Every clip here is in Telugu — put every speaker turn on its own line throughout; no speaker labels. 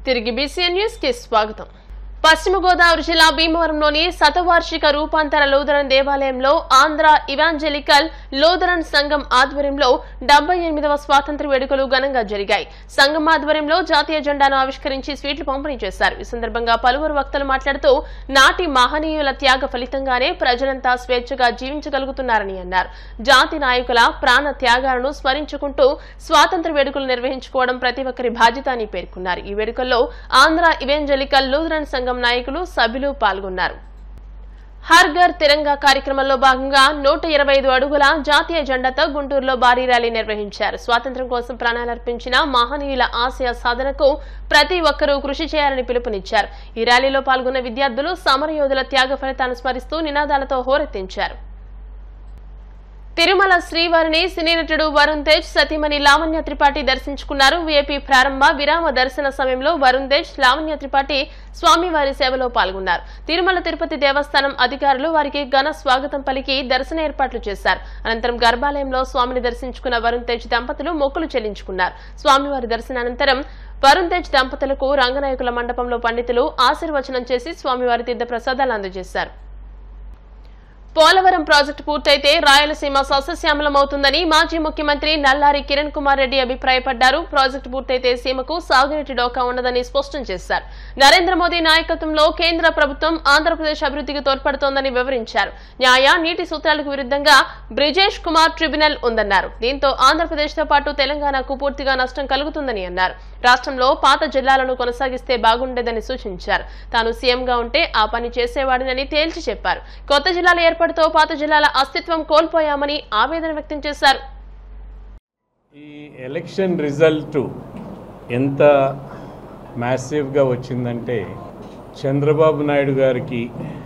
తిరిగి బీసీఎన్ న్యూస్ కి స్వాగతం పశ్చిమ గోదావరి జిల్లా భీమవరంలోని శతవార్షిక రూపాంతర లూథరన్ దేవాలయంలో ఆంధ్ర ఇవాంజలికల్ లూథరన్ సంఘం ఆధ్వర్యంలో డెబ్బై ఎనిమిదవ స్వాతంత్ర వేడుకలు ఘనంగా జరిగాయి సంఘం ఆధ్వర్యంలో జాతీయ జెండాను ఆవిష్కరించి స్వీట్లు పంపిణీ చేశారు ఈ సందర్భంగా పలువురు వక్తలు మాట్లాడుతూ నాటి మహనీయుల త్యాగ ఫలితంగానే ప్రజలంతా స్వేచ్ఛగా జీవించగలుగుతున్నారని అన్నారు జాతి నాయకుల ప్రాణ త్యాగాలను స్మరించుకుంటూ స్వాతంత్ర వేడుకలు నిర్వహించుకోవడం ప్రతి ఒక్కరి బాధ్యత అని పేర్కొన్నారు ఈ వేడుకల్లో ఆంధ్ర ఇవెంజలికల్ లూథరన్ సంఘం నాయకులు సభ్యులు పాల్గొన్నారు హర్ ఘర్ తిరంగా కార్యక్రమంలో భాగంగా నూట ఇరవై ఐదు అడుగుల జాతీయ జెండాతో గుంటూరులో భారీ ర్యాలీ నిర్వహించారు స్వాతంత్ర్యం కోసం ప్రాణాలర్పించిన మహనీయుల ఆశయ సాధనకు ప్రతి ఒక్కరూ కృషి చేయాలని పిలుపునిచ్చారు ఈ ర్యాలీలో పాల్గొన్న విద్యార్థులు సమరయోధుల త్యాగ ఫలితాన్ని స్మరిస్తూ నినాదాలతో హోరెత్తించారు తిరుమల శ్రీవారిని సినీ నటుడు వరుణ్ తేజ్ సతీమణి లావణ్య త్రిపాఠి దర్శించుకున్నారు వీఐపీ ప్రారంభ విరామ దర్శన సమయంలో వరుణ్ తేజ్ లావణ్య త్రిపాఠి స్వామివారి సేవలో పాల్గొన్నారు తిరుమల తిరుపతి దేవస్థానం అధికారులు వారికి ఘన స్వాగతం పలికి దర్శన ఏర్పాట్లు చేశారు అనంతరం గర్భాలయంలో స్వామిని దర్శించుకున్న వరుణ్ తేజ్ దంపతులు మొక్కులు చెల్లించుకున్నారు స్వామివారి దర్శనానంతరం వరుణ్ తేజ్ దంపతులకు రంగనాయకుల మండపంలో పండితులు ఆశీర్వచనం చేసి స్వామివారి తీర్థ ప్రసాదాలు అందజేశారు పోలవరం ప్రాజెక్టు పూర్తయితే రాయలసీమ సస్యశ్యామలమవుతుందని మాజీ ముఖ్యమంత్రి నల్లారి కిరణ్ కుమార్ రెడ్డి అభిప్రాయపడ్డారు ప్రాజెక్టు పూర్తయితే సీమకు సాగునీటి డోకా ఉండదని స్పష్టం చేశారు నరేంద్ర మోదీ నాయకత్వంలో కేంద్ర ప్రభుత్వం ఆంధ్రప్రదేశ్ అభివృద్ధికి తోడ్పడుతోందని వివరించారు న్యాయ నీటి సూత్రాలకు విరుద్ధంగా బ్రిజేష్ కుమార్ ట్రిబ్యునల్ ఉందన్నారు దీంతో ఆంధ్రప్రదేశ్ తో పాటు తెలంగాణకు పూర్తిగా నష్టం కలుగుతుందని అన్నారు రాష్ట్రంలో పాత జిల్లాలను కొనసాగిస్తే బాగుండేదని సూచించారు తాను సీఎంగా ఉంటే ఆ పని చేసేవాడినని తేల్చి చెప్పారు కొత్త జిల్లాల ఏర్పాటుతో పాత జిల్లాల అస్తిత్వం కోల్పోయామని ఆవేదన వ్యక్తం చేశారు
ఈ ఎలక్షన్ రిజల్ట్ ఎంత మ్యాసివ్గా వచ్చిందంటే చంద్రబాబు నాయుడు గారికి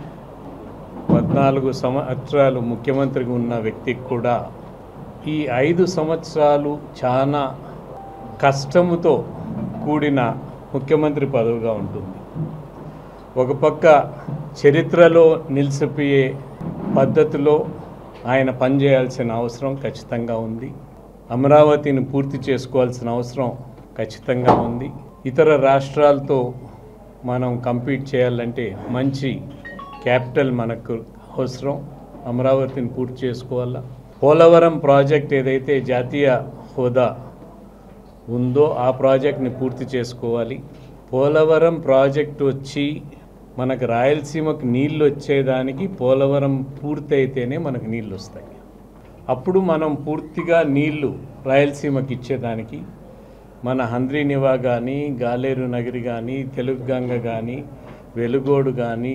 పద్నాలుగు సంవత్సరాలు ముఖ్యమంత్రిగా ఉన్న వ్యక్తికి కూడా ఈ ఐదు సంవత్సరాలు చాలా కష్టముతో కూడిన ముఖ్యమంత్రి పదవిగా ఉంటుంది ఒక పక్క చరిత్రలో నిలిచిపోయే పద్ధతిలో ఆయన పనిచేయాల్సిన అవసరం ఖచ్చితంగా ఉంది అమరావతిని పూర్తి చేసుకోవాల్సిన అవసరం ఖచ్చితంగా ఉంది ఇతర రాష్ట్రాలతో మనం కంపీట్ చేయాలంటే మంచి క్యాపిటల్ మనకు అవసరం అమరావతిని పూర్తి చేసుకోవాలా పోలవరం ప్రాజెక్ట్ ఏదైతే జాతీయ హోదా ఉందో ఆ ప్రాజెక్ట్ని పూర్తి చేసుకోవాలి పోలవరం ప్రాజెక్ట్ వచ్చి మనకు రాయలసీమకు నీళ్ళు వచ్చేదానికి పోలవరం పూర్తయితేనే మనకు నీళ్ళు వస్తాయి అప్పుడు మనం పూర్తిగా నీళ్లు రాయలసీమకి ఇచ్చేదానికి మన హంద్రీనివా కానీ గాలేరు నగరి కానీ తెలుగుగంగ కానీ వెలుగోడు కానీ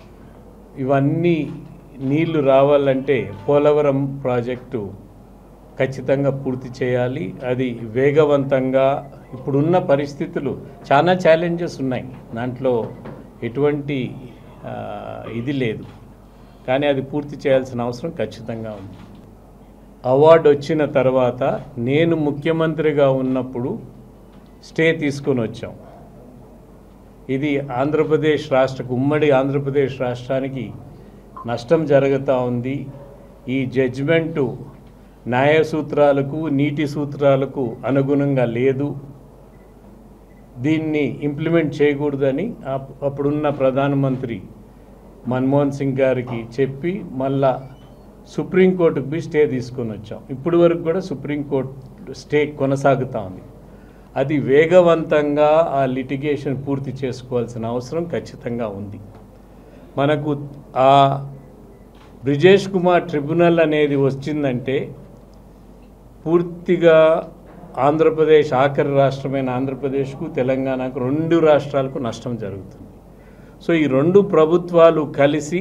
ఇవన్నీ నీళ్లు రావాలంటే పోలవరం ప్రాజెక్టు ఖచ్చితంగా పూర్తి చేయాలి అది వేగవంతంగా ఇప్పుడున్న పరిస్థితులు చాలా ఛాలెంజెస్ ఉన్నాయి దాంట్లో ఎటువంటి ఆ, ఇది లేదు కానీ అది పూర్తి చేయాల్సిన అవసరం ఖచ్చితంగా ఉంది అవార్డు వచ్చిన తర్వాత నేను ముఖ్యమంత్రిగా ఉన్నప్పుడు స్టే తీసుకొని వచ్చాం ఇది ఆంధ్రప్రదేశ్ రాష్ట్రకు ఉమ్మడి ఆంధ్రప్రదేశ్ రాష్ట్రానికి నష్టం జరుగుతూ ఉంది ఈ జడ్జిమెంటు న్యాయ సూత్రాలకు నీటి సూత్రాలకు అనుగుణంగా లేదు దీన్ని ఇంప్లిమెంట్ చేయకూడదని అప్- అప్పుడున్న ప్రధానమంత్రి మన్మోహన్ సింగ్ గారికి చెప్పి మళ్ళా సుప్రీంకోర్టుకు పోయి స్టే తీసుకొని వచ్చాం ఇప్పటి వరకు కూడా సుప్రీంకోర్టు స్టే కొనసాగుతూ ఉంది అది వేగవంతంగా ఆ లిటిగేషన్ పూర్తి చేసుకోవాల్సిన అవసరం ఖచ్చితంగా ఉంది మనకు ఆ బ్రిజేష్ కుమార్ ట్రిబ్యునల్ అనేది వచ్చిందంటే పూర్తిగా ఆంధ్రప్రదేశ్ ఆఖరి రాష్ట్రమైన ఆంధ్రప్రదేశ్కు తెలంగాణకు రెండు రాష్ట్రాలకు నష్టం జరుగుతుంది సో ఈ రెండు ప్రభుత్వాలు కలిసి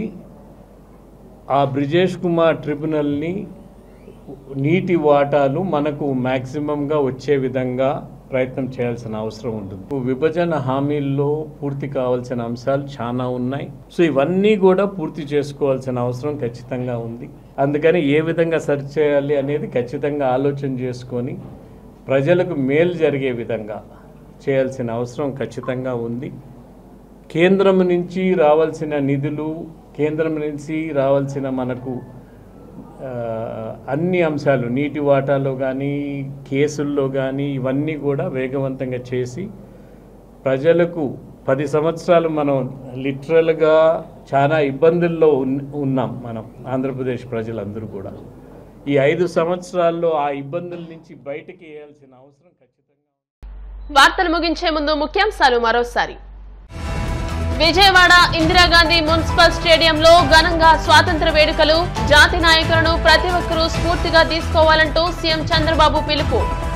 ఆ బ్రిజేష్ కుమార్ ట్రిబ్యునల్ని నీటి వాటాలు మనకు మ్యాక్సిమంగా వచ్చే విధంగా ప్రయత్నం చేయాల్సిన అవసరం ఉంటుంది విభజన హామీల్లో పూర్తి కావాల్సిన అంశాలు చాలా ఉన్నాయి సో ఇవన్నీ కూడా పూర్తి చేసుకోవాల్సిన అవసరం ఖచ్చితంగా ఉంది అందుకని ఏ విధంగా సరి చేయాలి అనేది ఖచ్చితంగా ఆలోచన చేసుకొని ప్రజలకు మేలు జరిగే విధంగా చేయాల్సిన అవసరం ఖచ్చితంగా ఉంది కేంద్రం నుంచి రావాల్సిన నిధులు కేంద్రం నుంచి రావాల్సిన మనకు ఆ, అన్ని అంశాలు నీటి వాటాలో కానీ కేసుల్లో కానీ ఇవన్నీ కూడా వేగవంతంగా చేసి ప్రజలకు పది సంవత్సరాలు మనం లిటరల్గా చాలా ఇబ్బందుల్లో ఉన్- ఉన్నాం మనం ఆంధ్రప్రదేశ్ ప్రజలందరూ కూడా ఈ ఐదు సంవత్సరాల్లో ఆ ఇబ్బందుల నుంచి బయటకి వేయాల్సిన అవసరం ఖచ్చితంగా
వార్తలు ముగించే ముందు ముఖ్యాంశాలు మరోసారి విజయవాడ ఇందిరాగాంధీ మున్సిపల్ స్టేడియంలో ఘనంగా స్వాతంత్ర వేడుకలు జాతి నాయకులను ప్రతి ఒక్కరూ స్ఫూర్తిగా తీసుకోవాలంటూ సీఎం చంద్రబాబు పిలుపు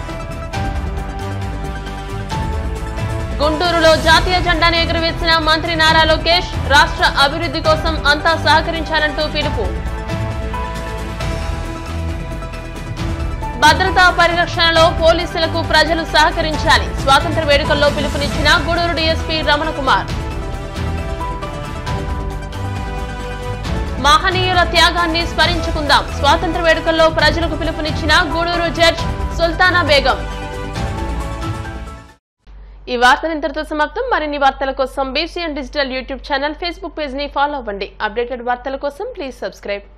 గుంటూరులో జాతీయ జెండాను ఎగురవేసిన మంత్రి నారా లోకేష్ రాష్ట్ర అభివృద్ధి కోసం అంతా సహకరించాలంటూ పిలుపు భద్రతా పరిరక్షణలో పోలీసులకు ప్రజలు సహకరించాలి స్వాతంత్ర వేడుకల్లో పిలుపునిచ్చిన గూడూరు డీఎస్పీ రమణ కుమార్ మహనీయుల త్యాగాన్ని స్మరించుకుందాం స్వాతంత్ర వేడుకల్లో ప్రజలకు పిలుపునిచ్చిన గూడూరు జడ్జ్ సుల్తానా బేగం ఈ వార్తలు ఇంతటితో సమాప్తం మరిన్ని వార్తల కోసం BCN digital YouTube channel Facebook page ని ఫాలో అవ్వండి అప్డేటెడ్ వార్తల కోసం ప్లీజ్ సబ్స్క్రైబ్